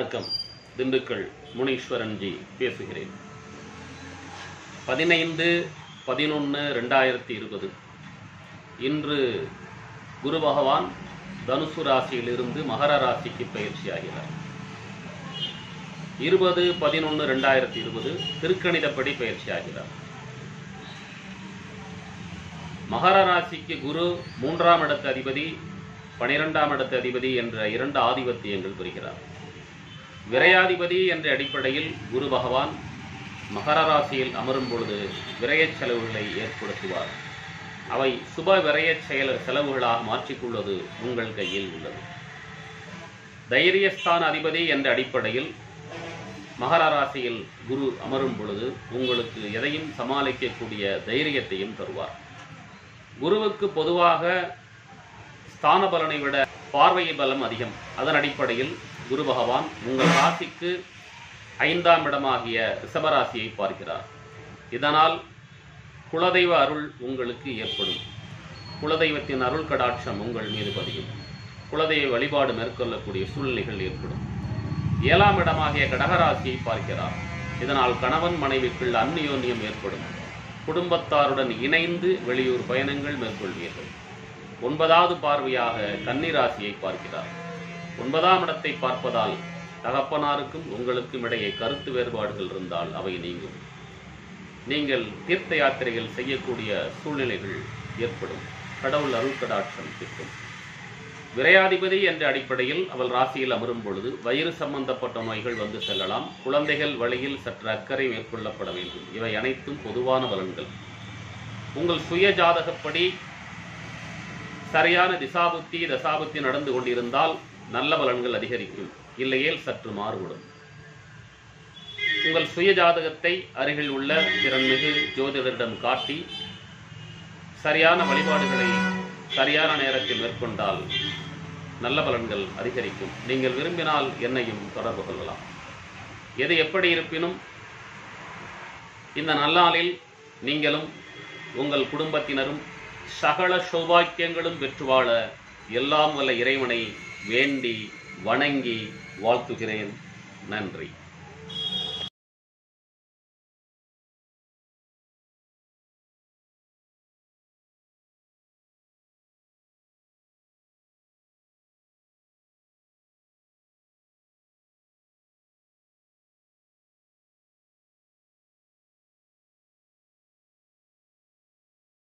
வணக்கம் திண்டுக்கல் முனீஸ்வரன்ஜி பேசுகிறேன் பதினைந்து பதினொன்று ரெண்டாயிரத்தி இருபது இன்று குரு பகவான் தனுசு ராசியிலிருந்து மகர ராசிக்கு பயிற்சியாகிறார் இருபது பதினொன்று ரெண்டாயிரத்தி இருபது திருக்கணிதப்படி பயிற்சியாகிறார் மகர ராசிக்கு குரு மூன்றாம் இடத்து அதிபதி பனிரெண்டாம் இடத்து அதிபதி என்ற இரண்டு ஆதிபத்தியங்கள் புரிகிறார் விரையாதிபதி என்ற அடிப்படையில் குரு பகவான் மகர ராசியில் அமரும் பொழுது விரயச் செலவுகளை ஏற்படுத்துவார் அவை சுப விரயச் செயல செலவுகளாக மாற்றிக்கொள்வது உங்கள் கையில் உள்ளது தைரியஸ்தான அதிபதி என்ற அடிப்படையில் மகர ராசியில் குரு அமரும் பொழுது உங்களுக்கு எதையும் சமாளிக்கக்கூடிய தைரியத்தையும் தருவார் குருவுக்கு பொதுவாக ஸ்தான பலனை விட பார்வை பலம் அதிகம் அதன் அடிப்படையில் குரு பகவான் உங்கள் ராசிக்கு ஐந்தாம் இடமாகிய ரிஷபராசியை பார்க்கிறார் இதனால் குலதெய்வ அருள் உங்களுக்கு ஏற்படும் குலதெய்வத்தின் அருள் கடாட்சம் உங்கள் மீது பதியும் குலதெய்வ வழிபாடு மேற்கொள்ளக்கூடிய சூழ்நிலைகள் ஏற்படும் ஏழாம் இடமாகிய கடகராசியை பார்க்கிறார் இதனால் கணவன் மனைவிக்குள் அந்நியோன்யம் ஏற்படும் குடும்பத்தாருடன் இணைந்து வெளியூர் பயணங்கள் மேற்கொள்வீர்கள் ஒன்பதாவது பார்வையாக கன்னிராசியை பார்க்கிறார் ஒன்பதாம் இடத்தை பார்ப்பதால் தகப்பனாருக்கும் உங்களுக்கும் இடையே கருத்து வேறுபாடுகள் இருந்தால் அவை நீங்கும் நீங்கள் தீர்த்த யாத்திரைகள் செய்யக்கூடிய சூழ்நிலைகள் ஏற்படும் கடவுள் அருள்கடாட்சம் கிட்டும் விரையாதிபதி என்ற அடிப்படையில் அவள் ராசியில் அமரும் பொழுது வயிறு சம்பந்தப்பட்ட நோய்கள் வந்து செல்லலாம் குழந்தைகள் வழியில் சற்று அக்கறை மேற்கொள்ளப்பட வேண்டும் இவை அனைத்தும் பொதுவான பலன்கள் உங்கள் சுய ஜாதகப்படி சரியான திசாபுத்தி தசாபுத்தி நடந்து கொண்டிருந்தால் நல்ல பலன்கள் அதிகரிக்கும் இல்லையேல் சற்று மாறுபடும் உங்கள் சுய ஜாதகத்தை அருகில் உள்ள திறன்மிகு ஜோதிடரிடம் காட்டி சரியான வழிபாடுகளை சரியான நேரத்தில் மேற்கொண்டால் நல்ல பலன்கள் அதிகரிக்கும் நீங்கள் விரும்பினால் என்னையும் தொடர்பு கொள்ளலாம் எது எப்படி இருப்பினும் இந்த நல்லாளில் நீங்களும் உங்கள் குடும்பத்தினரும் சகல சௌபாக்கியங்களும் பெற்று வாழ எல்லாம் வல்ல இறைவனை வேண்டி வணங்கி வாழ்த்துகிறேன் நன்றி